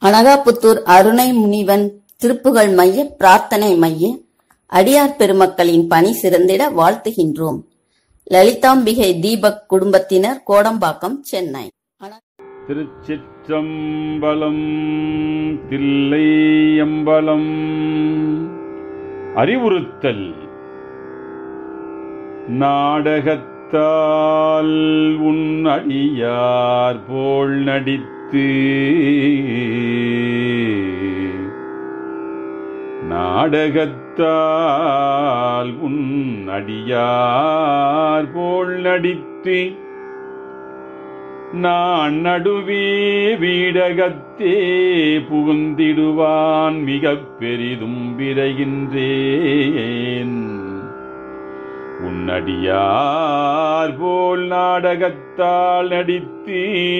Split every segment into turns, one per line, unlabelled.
அனகாபுத்தூர் அருணை முனிவன் திருப்புகழ் மைய பிரார்த்தனை மைய அடியார் பெருமக்களின் பணி சிறந்திட வாழ்த்துகின்றோம் லலிதாம்பிகை தீபக் குடும்பத்தினர் கோடம்பாக்கம் சென்னை
திருச்சிற்றம்பலம் தில்லையம்பலம் அறிவுறுத்தல் நாடகத்தால் உன் அடியார் போல் நடித்து நாடகத்தால் உன் அடியார் போல் நடித்து நான் நடுவே வீடகத்தே புகுந்திடுவான் மிகப் பெரிதும் விரைகின்றேன் உன்னடியார் போல் நாடகத்தால் நடித்து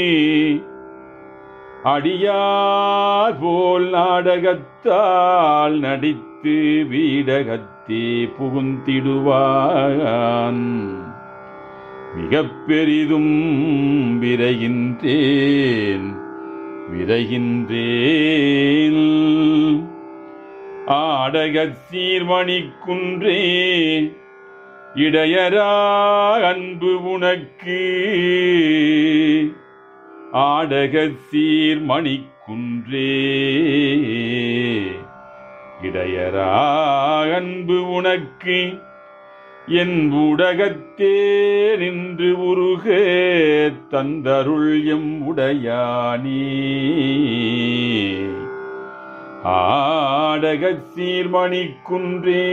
அடியார் போல் நாடகத்தால் நடித்து வீடகத்தே புகுந்திடுவான் மிகப் பெரிதும் விரைகின்றேன் விரைகின்றேன் ஆடகச் சீர்மணிக்குன்றே இடையரா அன்பு உனக்கு ஆடகச் சீர்மணிக்குன்றே இடையரா அன்பு உனக்கு என் ஊடகத்தே நின்று உருக தந்தருள் எம் உடையானே ஆடகச் சீர்மணிக்குன்றே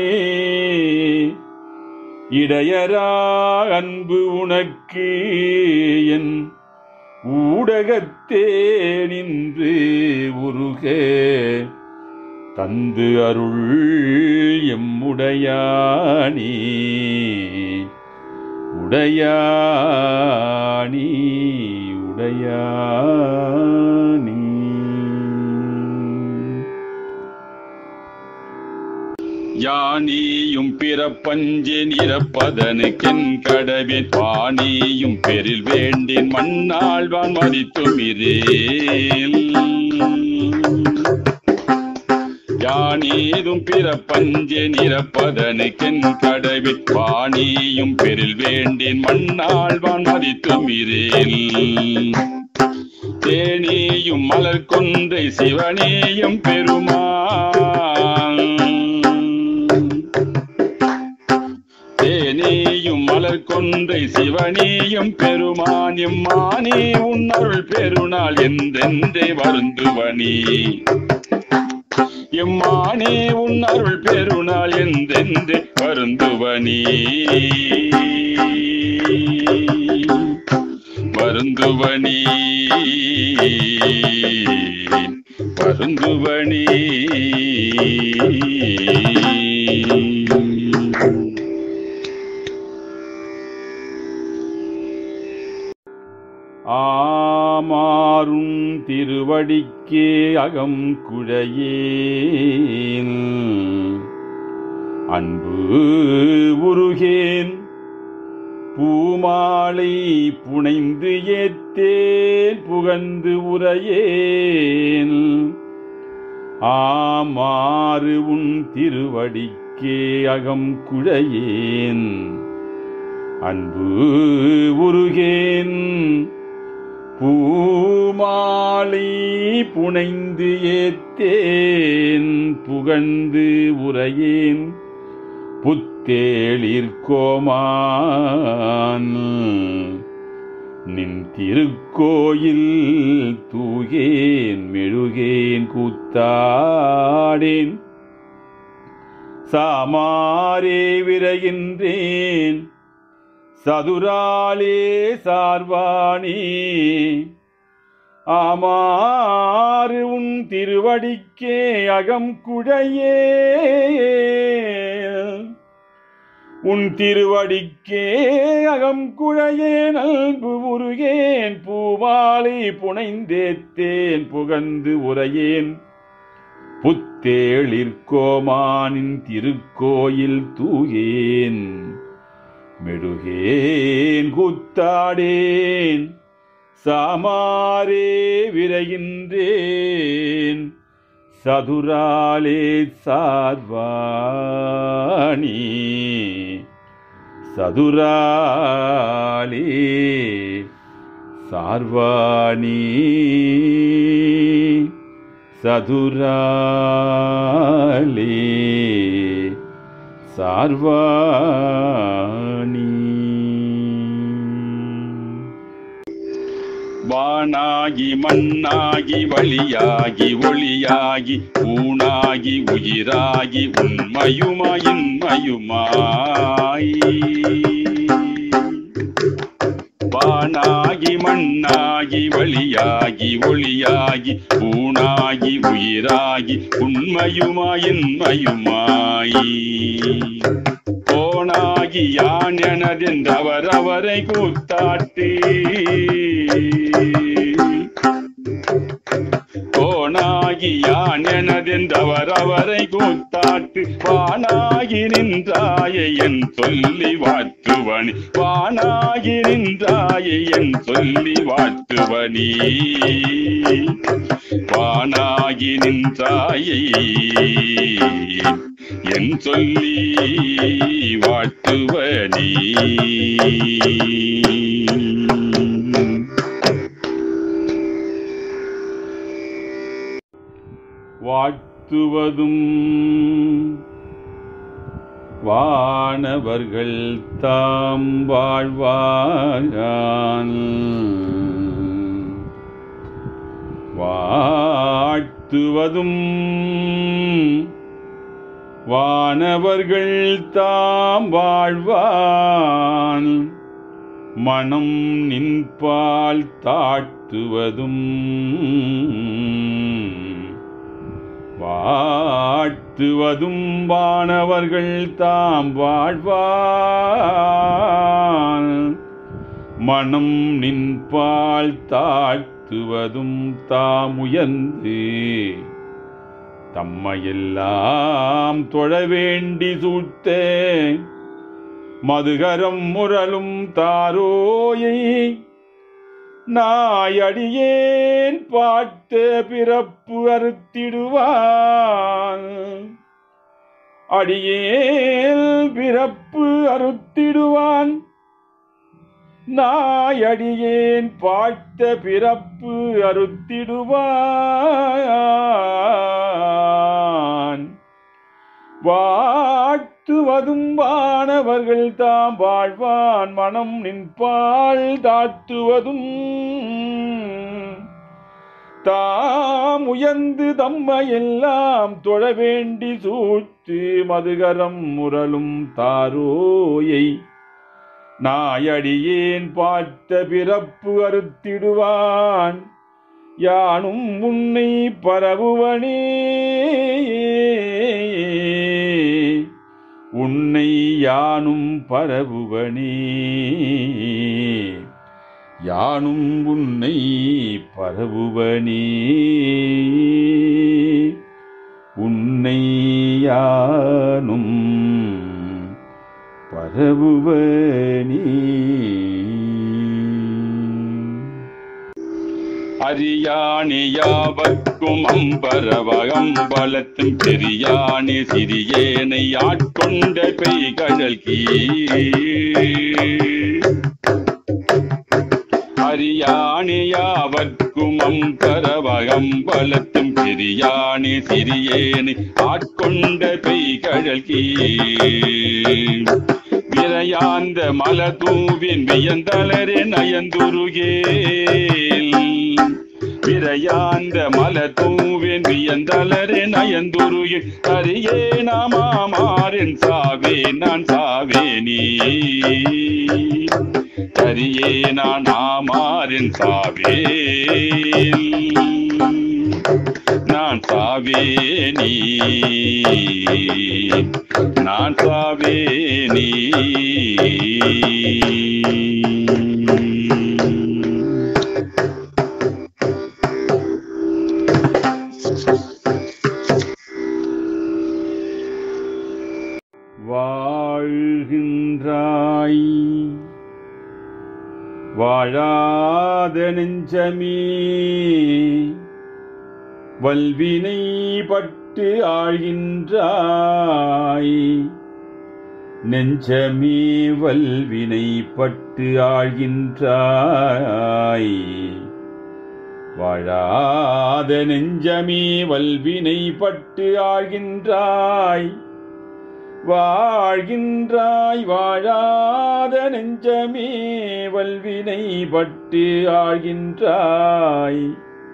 இடையரா அன்பு உனக்கு என் ஊடகத்தே நின்று உருக தந்து அருள் எம்முடையானி உடையானி உடையானி யானியும் பிறப்பஞ்சேன் இறப்பதனுக்கென் கடவின் பாணியும் பெரில் வேண்டேன் மண்ணாழ்வான் மதித்துமிரேல் யானேதும் பிறப்பஞ்சேன் இறப்பதனுக்கென் கடவிற் பாணியும் பெரில் வேண்டேன் மண்ணாழ்வான் மதித்துமிரேல் தேனியும் மலர் கொன்றை சிவனேயும் பெருமான் தேனேயும் மலர் கொன்றை சிவனேயும் பெருமான் எம்மானே உன் அருள் பெருநாள் என்றென்றே வருந்துவனி எம்மானே உன் அருள் பெருநாள் என்றென்றே வருந்துவனி வருந்துவனி வருந்துவனி ஆமாறும் திருவடிக்கே அகம் குழையேன் அன்பு உருகேன் பூமாலை புனைந்து ஏத்தேன் புகந்து உரையேன் ஆமாறு உன் திருவடிக்கே அகம் குழையேன் அன்பு உருகேன் பூமாலை புனைந்து ஏத்தேன் புகந்து உரையேன் புத்தேளிர்கோமான் நின் திருக்கோயில் தூகேன் மெழுகேன் கூத்தாடேன் சாமாரே விரைகின்றேன் சதுராலே சார்வாணி ஆமாறு உன் திருவடிக்கே அகம் குழையே உன் திருவடிக்கே அகம் குழையே நல்பு முருகேன் பூமாலை புனைந்தேத்தேன் புகந்து உரையேன் புத்தேளிர்கோமானின் திருக்கோயில் தூகேன் மெழுகேன் கூத்தாடேன் சாமாரே விரைகின்றேன் சதுராலே சார்வாணி சதுராலே சார்வாணி சதுராலே சார்வாணி வானாகி மண்ணாகி வழியாகி ஒளியாகி ஊனாகி உயிராகி உண்மையுமாய் இன்மையுமாய் வானாகி மண்ணாகி வழியாகி ஒளியாகி ஊனாகி உயிராகி உண்மையுமாய் இன்மையுமாய் போனாகி யான் எனதென்றவர் அவரை கூத்தாட்டு போனாகி யான் எனதென்றவர் அவரை கூத்தாட்டு வானாகி நின்றாய என் சொல்லி வாழ்த்துவனி வானாகி நின்றாய என் சொல்லி வாழ்த்துவனி வானாகி நின்றாயை என் சொல்லி வாழ்த்துவனி வாழ்த்துவதும் வானவர்கள் தாம் வாழ்வான் வாழ்த்துவதும் வானவர்கள் தாம் வாழ்வான் மனம் நின்பால் தாழ்த்துவதும் வாழ்த்துவதும் வானவர்கள் தாம் வாழ்வான் மனம் நின்பால் தாழ்த்துவதும் தாமுயர்ந்து தம்மையெல்லாம் தொழ வேண்டி சூழ்த்த மதுகரம் முரலும் தாரோயை நாயடியேன் பார்த்த பிறப்பு அறுத்திடுவான் அடியேன் பிறப்பு அறுத்திடுவான் நாயடியேன் பார்த்த பிறப்பு அறுத்திடுவான் வாழ்த்துவதும் வானவர்கள் தாம் வாழ்வான் மனம் நின்பால் தாழ்த்துவதும் தாம் உயர்ந்து தம்மையெல்லாம் தொழ வேண்டி சூழ்த்து மதுகரம் முரலும் தாரோயை நாயடியேன் பார்த்த பிறப்பு அறுத்திடுவான் யானும் உன்னை பரவுவனே உன்னை யானும் பரவுவனே யானும் உன்னை பரவுவனே உன்னை யானும் பரவுவனே அரியாணி யாவர்க்கும் அம்பரவகம்பலத்தும் பெரியாணி சிறியேனை ஆட்கொண்ட பெய்கடல் அரியாணி யாவர்க்கும் அம்பரவகம்பலத்தும் பெரியாணி சிறியேனை ஆட்கொண்ட பெய்கடல் விரையாந்த மலதூவின் வியந்தளரே நயந்துருகேல் விரையாந்த மலதூவின் வியந்தளரே நயந்துருகேல் அரியே நாமாரின் சாவே நான் சாவே நீ அரியே நான் ஆமாரின் சாவே நான் சாவே நீ நான் சாவே நீ வாழ்கின்றாய் வாழாத நெஞ்ச
நெஞ்சமே வல்வினை பட்டு ஆழ்கின்றாய் நெஞ்சமே வல்வினை பட்டு ஆழ்கின்றாய் வாழாத நெஞ்சமே வல்வினை பட்டு ஆழ்கின்றாய் வாழ்கின்றாய் வாழாத நெஞ்சமே வல்வினை பட்டு ஆழ்கின்றாய்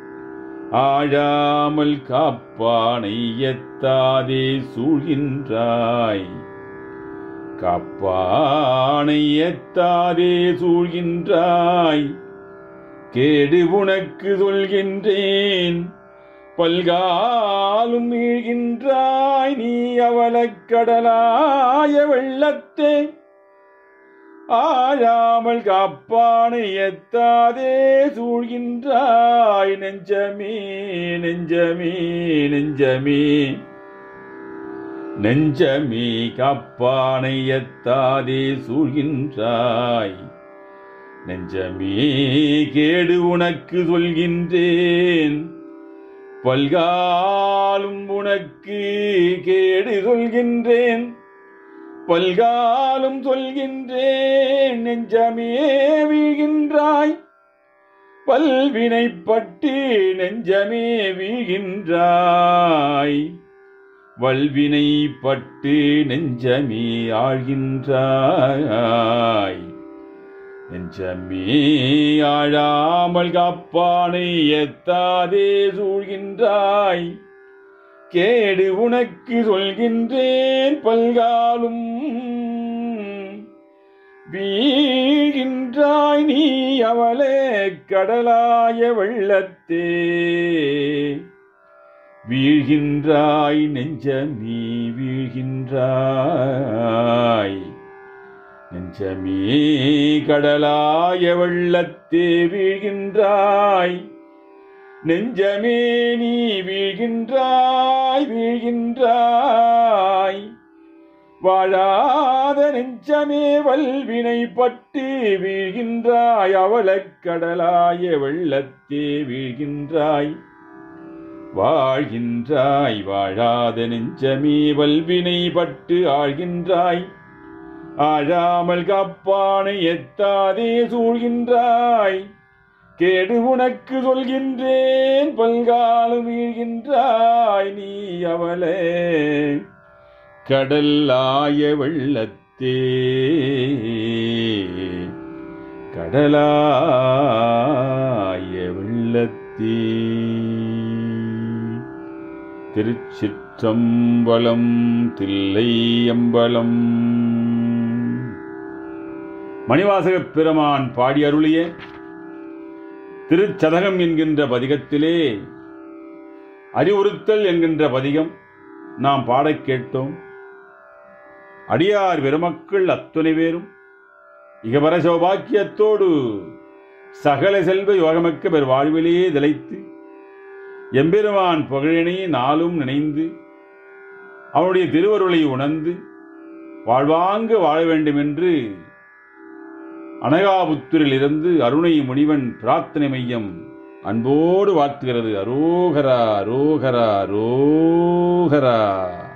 ஆழாமல் காப்பானை எத்தாதே சூழ்கின்றாய் காப்பானை எத்தாதே சூழ்கின்றாய் கேடு உனக்கு சொல்கின்றேன் பல்காலும் மீழ்கின்றாய் நீ அவலக் கடலாய வெள்ளத்தே ஆழாமல் காப்பானை எத்தாதே சூழ்கின்றாய் நெஞ்சமே நெஞ்சமே நெஞ்சமே நெஞ்சமே காப்பானை எத்தாதே சூழ்கின்றாய் நெஞ்சமே கேடு உனக்கு சொல்கின்றேன் பல்காலும் உனக்கு கேடு சொல்கின்றேன் பல்காலும் சொல்கின்றேன் நெஞ்சமே வீழ்கின்றாய் பல்வினைப்பட்டு நெஞ்சமே வீழ்கின்றாய் வல்வினைப்பட்டு நெஞ்சமே ஆழ்கின்றாய் நெஞ்சமே ஆழாமல் காப்பானை எத்தாதே சூழ்கின்றாய் கேடு உனக்கு சொல்கின்றேன் பல்காலும் வீழ்கின்றாய் நீ அவளே கடலாய வெள்ளத்தே வீழ்கின்றாய் நெஞ்சமீ வீழ்கின்றாய் நெஞ்சமே கடலாய வெள்ளத்தே வீழ்கின்றாய் நெஞ்சமே நீ வீழ்கின்றாய் வீழ்கின்றாய் வாழாத நெஞ்சமே வல்வினை பட்டு வீழ்கின்றாய் அவலக் கடலாய வெள்ளத்தே வீழ்கின்றாய் வாழ்கின்றாய் வாழாத நெஞ்சமே வல்வினை பட்டு ஆழ்கின்றாய் ஆழாமல் காப்பானை எத்தாதே சூழ்கின்றாய் கேடு உனக்கு சொல்கின்றேன் பல்காலம் வீழ்கின்றாய் நீ அவளே கடலாய வெள்ளத்தே கடலாய வெள்ளத்தே திருச்சிற்றம்பலம் தில்லை அம்பலம் மணிவாசகப் பெருமான் பாடி அருளிய திருச்சதகம் என்கின்ற பதிகத்திலே அறிவுறுத்தல் என்கின்ற பதிகம் நாம் பாடக் கேட்டோம் அடியார் பெருமக்கள் அத்துணை பேரும் இகபர சௌபாக்கியத்தோடு சகல செல்வ யோகமிக்க பெரு வாழ்விலேயே திளைத்து எம்பெருமான் புகழினை நாளும் நினைந்து அவனுடைய திருவருளை உணர்ந்து வாழ்வாங்கு வாழ வேண்டும் என்று அனகாபுத்தூரில் இருந்து அருணை முனிவன் பிரார்த்தனை மையம் அன்போடு வாழ்த்துகிறது அரோகரா அரோகரா அரோகரா